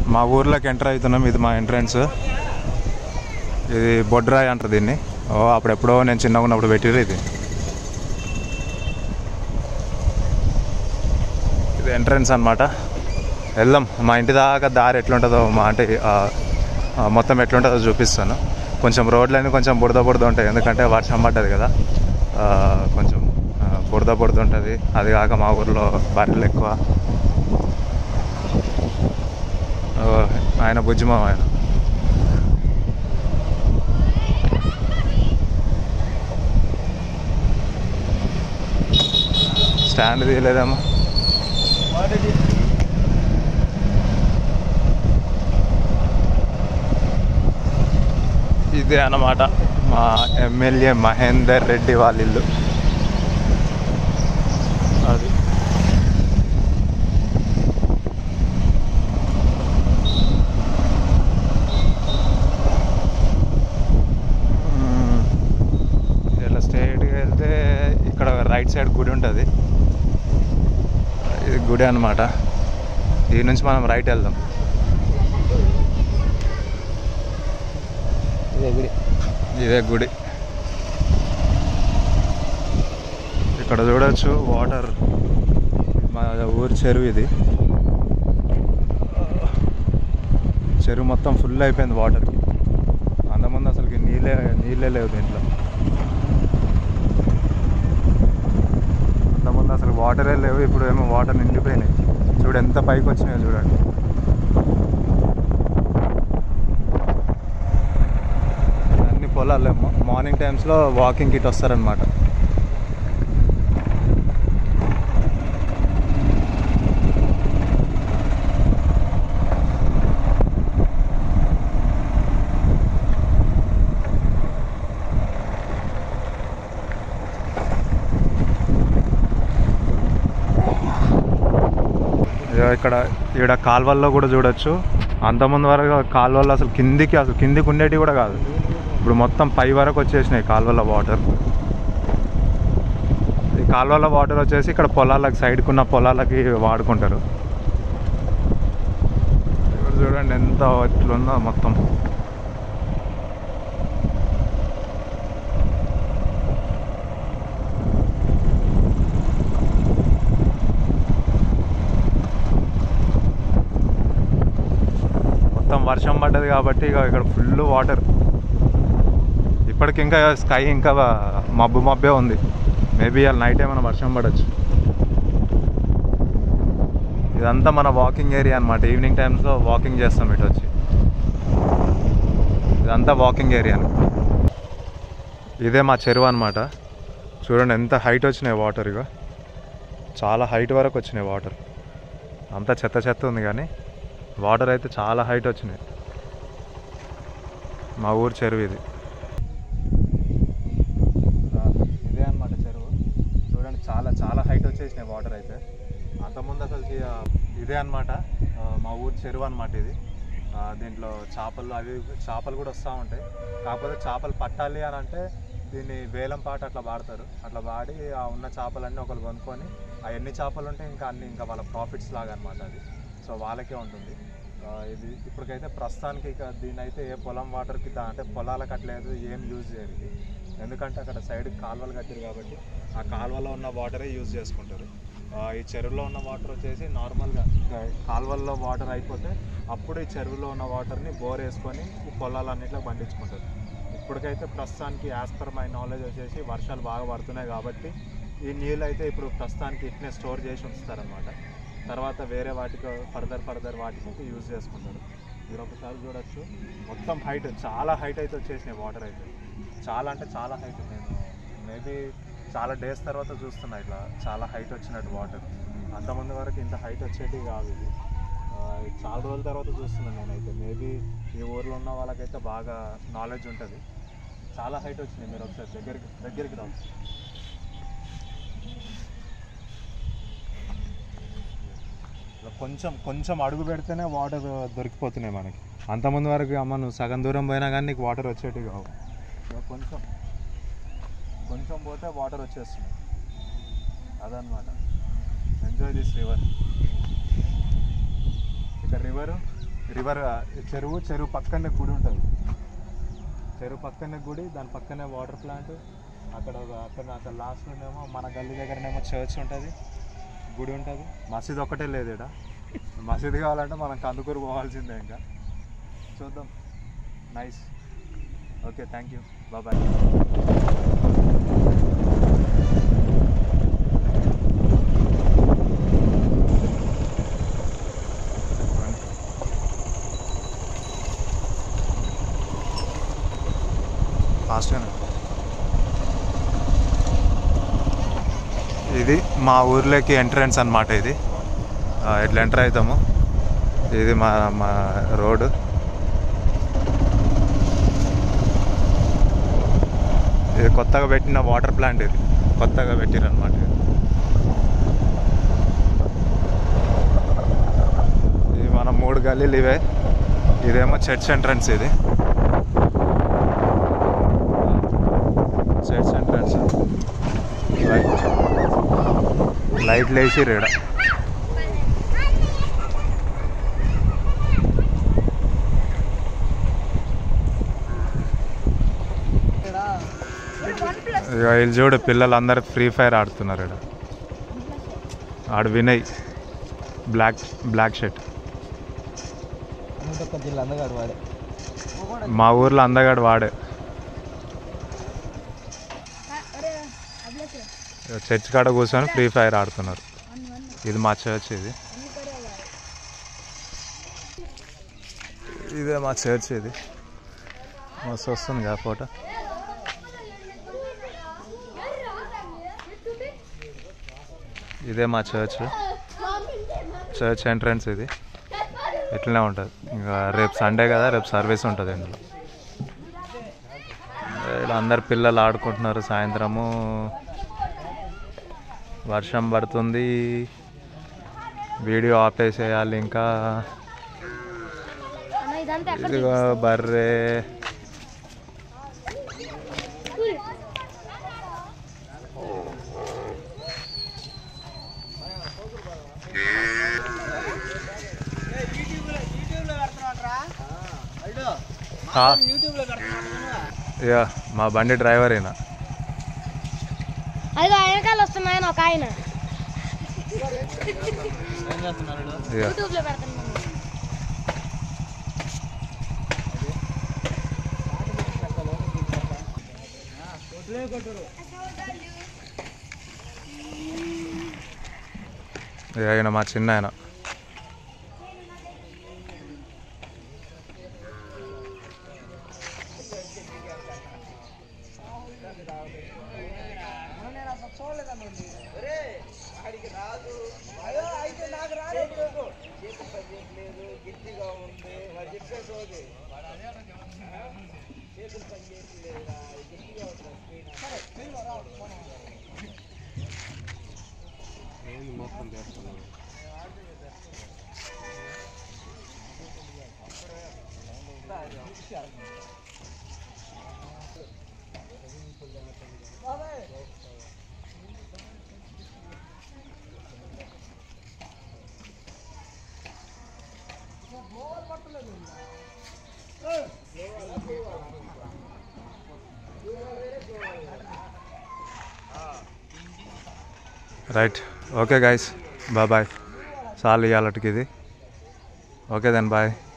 మా ఊర్లోకి ఎంటర్ అవుతున్నాం ఇది మా ఎంట్రన్స్ ఇది బొడ్రాయి అంటారు దీన్ని ఓ అప్పుడెప్పుడో నేను చిన్నగా ఉన్నప్పుడు పెట్టిరు ఇది ఇది ఎంట్రన్స్ అనమాట వెళ్దాం మా ఇంటి దాకా దారి ఎట్లుంటుందో మా అంటే ఆ, ఆ, మొత్తం ఎట్లుంటుందో చూపిస్తాను కొంచెం రోడ్లన్నీ కొంచెం బురద బురద ఉంటాయి ఎందుకంటే వర్షం పడ్డది కదా ఆ, కొంచెం ఆ, బురద బురద ఉంటుంది అది కాక మా ఊర్లో బర్రెలు ఎక్కువ ఓ, ఆయన బుజ్జిమామ ఆయన స్టాండ్ తీయలేదమ్మా ఇదే అన్నమాట మా ఎమ్మెల్యే మహేందర్ రెడ్డి వాళ్ళ ఇల్లు అది మ్మ్. ఇలా స్ట్రైట్గా వెళ్తే ఇక్కడ రైట్ సైడ్ గుడి ఉంటుంది ఇది గుడి అన్నమాట ఈ నుంచి మనం రైట్ వెళ్దాం ఇదే గుడి ఇదే గుడి ఇక్కడ చూడొచ్చు వాటర్ మా ఊరి చెరువు ఇది చెరువు మొత్తం ఫుల్ అయిపోయింది వాటర్కి అంతమంది అసలుకి నీళ్ళే నీళ్ళే లేవు దీంట్లో అంతమంది అసలు వాటరే లేవు ఇప్పుడు ఏమో వాటర్ నిండిపోయినాయి చూడు ఎంత పైకి వచ్చినాయో చూడండి అన్ని పొలాలే మా- మార్నింగ్ టైమ్స్లో వాకింగ్ ఇటు వస్తారనమాట ఇదిగో ఇక్కడ ఇక్కడ కాలువల్లో కూడా చూడొచ్చు అంతకుముందు వరకు కాలువల్లో అసలు కిందికి అసలు కిందికి ఉండేటివి కూడా కాదు ఇప్పుడు మొత్తం పై వరకు వచ్చేసినాయి కాలువల వాటర్ ఈ కాలువల వాటర్ వచ్చేసి ఇక్కడ పొలాలకు సైడ్కి ఉన్న పొలాలకి వాడుకుంటారు ఇక్కడ చూడండి ఎంత ఇట్లుందో మొత్తం మొత్తం వర్షం పడ్డది కాబట్టి ఇక ఇక్కడ ఫుల్ వాటర్ ఇప్పటికి ఇంకా స్కై ఇంకా మబ్బు మబ్బే ఉంది మేబీ ఇవాళ నైట్ ఏమైనా వర్షం పడవచ్చు ఇదంతా మన వాకింగ్ ఏరియా అనమాట ఈవినింగ్ టైమ్స్లో వాకింగ్ చేస్తాం ఇటు వచ్చి ఇదంతా వాకింగ్ ఏరియా ఇదే మా చెరువు అనమాట చూడండి ఎంత హైట్ వచ్చినాయి వాటర్ ఇక చాలా హైట్ వరకు వచ్చినాయి వాటర్ అంతా చెత్త చెత్త ఉంది కానీ వాటర్ అయితే చాలా హైట్ వచ్చినాయి మా ఊరు చెరువు ఇది ఇదే అనమాట చెరువు చూడండి చాలా చాలా హైట్ వచ్చేసినాయి వాటర్ అయితే అంతకుముందు అసలుకి ఆ, ఇదే అనమాట మా ఊరు చెరువు అనమాట ఇది ఆ, దీంట్లో చేపలు అవి చేపలు కూడా వస్తూ ఉంటాయి కాకపోతే చేపలు పట్టాలి అని అంటే దీన్ని వేలం పాట అట్లా వాడతారు అట్లా వాడి ఆ ఉన్న చేపలన్నీ ఒకరు కొనుక్కొని ఆ ఎన్ని చేపలు ఉంటే ఇంకా అన్ని ఇంకా వాళ్ళ ప్రాఫిట్స్ లాగా అనమాట అది సో వాళ్ళకే ఉంటుంది ఆ, ఇది ఇప్పటికైతే ప్రస్తుతానికి ఇక దీని అయితే ఏ పొలం వాటర్కి దా- అంటే పొలాలకు అట్లేదు ఏం యూజ్ చేయరు ఇది ఎందుకంటే అక్కడ సైడ్ కాలువలు కట్టారు కాబట్టి ఆ కాలువలో ఉన్న వాటరే యూజ్ చేసుకుంటారు ఆ, ఈ చెరువులో ఉన్న వాటర్ వచ్చేసి నార్మల్గా ఇంకా కాలువల్లో వాటర్ అయిపోతే అప్పుడు ఈ చెరువులో ఉన్న వాటర్ని బోర్ వేసుకొని ఈ పొలాలన్నింటిలో పండించుకుంటారు ఇప్పటికైతే ప్రస్తుతానికి యాజ్ పర్ మై నాలెడ్జ్ వచ్చేసి వర్షాలు బాగా పడుతున్నాయి కాబట్టి ఈ నీళ్ళు అయితే ఇప్పుడు ప్రస్తుతానికి ఇట్నే స్టోర్ చేసి ఉంచుతారనమాట తర్వాత వేరే వాటికి ఫర్దర్ ఫర్దర్ వాటికి యూజ్ చేసుకుంటారు మీరు ఒకసారి చూడొచ్చు మొత్తం హైట్ చాలా హైట్ అయితే వచ్చేసినాయి వాటర్ అయితే చాలా అంటే చాలా హైట్ నేను మేబీ చాలా డేస్ తర్వాత చూస్తున్నా ఇట్లా చాలా హైట్ వచ్చినట్టు వాటర్ అంతమంది వరకు ఇంత హైట్ వచ్చేటివి కాదు ఇది ఆ, ఇది చాలా రోజుల తర్వాత చూస్తున్నాను నేనైతే మేబీ ఈ ఊర్లో ఉన్న వాళ్ళకైతే బాగా నాలెడ్జ్ ఉంటుంది చాలా హైట్ వచ్చినాయి మీరు ఒకసారి దగ్గరికి దగ్గరికి రావచ్చు ఇలా కొంచెం కొంచెం అడుగు పెడితేనే వాటర్ దొరికిపోతున్నాయి మనకి అంతమంది వరకు అమ్మ నువ్వు సగం దూరం పోయినా కానీ నీకు వాటర్ వచ్చేటివి కావు ఇక కొంచెం కొంచెం పోతే వాటర్ వచ్చేస్తుంది అదనమాట ఎంజాయ్ దిస్ రివర్ ఇక రివరు రివర్ చెరువు చెరువు పక్కనే గుడి ఉంటుంది చెరువు పక్కనే గుడి దాని పక్కనే వాటర్ ప్లాంట్ అక్కడ ఒక- అక్కడ అక్కడ లాస్ట్లోనేమో మన గల్లీ దగ్గరనేమో చర్చ్ ఉంటుంది గుడి ఉంటుంది మసీద్ ఒక్కటే లేదు ఇక్కడ మసీద్ కావాలంటే మనం కందుకూరు పోవాల్సిందే ఇంకా చూద్దాం నైస్ ఓకే థ్యాంక్ యూ బాబాయ్ ఫాస్ట్గానే ఇది మా ఊర్లోకి ఎంట్రన్స్ అన్నమాట ఇది ఆ, ఇట్లా ఎంటర్ అవుతాము ఇది మా మా రోడ్ ఇది కొత్తగా పెట్టిన వాటర్ ప్లాంట్ ఇది కొత్తగా పెట్టిరు అనమాట ఇది మన మూడు గల్లీలు ఇవే ఇదేమో చర్చ్ ఎంట్రన్స్ ఇది చర్చ్ ఎంట్రన్స్ లైట్ లైట్లు వేసి రేడ ఇక వీళ్ళు చూడు పిల్లలు అందరు ఫ్రీ ఫైర్ ఆడుతున్నారు ఇక్కడ ఆడు Vinay black black shirt Anantapuram జిల్లా అందగాడు వాడే మా ఊర్లో అందగాడు వాడే చర్చ్ కాడ కూర్చొని ఫ్రీ ఫైర్ ఆడుతున్నారు ఇది మా చర్చ్ ఇది ఇదే మా చర్చ్ ఇది మస్తు వస్తుంది కదా ఫోటో ఇదే మా చర్చ్ చర్చ్ ఎంట్రన్స్ ఇది ఇట్లనే ఉంటుంది ఇంకా రేపు సండే కదా రేపు సర్వీస్ ఉంటుంది ఇందులో ఇలా అందరు పిల్లలు ఆడుకుంటున్నారు సాయంత్రము వర్షం పడుతుంది వీడియో ఆపేసేయాలి ఇంకా అన్న ఇదంతా ఎక్కడ ఇదిగో బర్రె ఆ, ఇక మా బండి డ్రైవర్ అయినా అదిగో వెనకాల వస్తున్నాయని ఒక ఆయన ఏం చేస్తున్నాడు ఇక యూట్యూబ్ లో పెడుతున్నాను ఇక ఆయన మా చిన్న ఆయన right okay guys bye bye చాలు ఇవాళకి ఇది ఓకే దెన్ బాయ్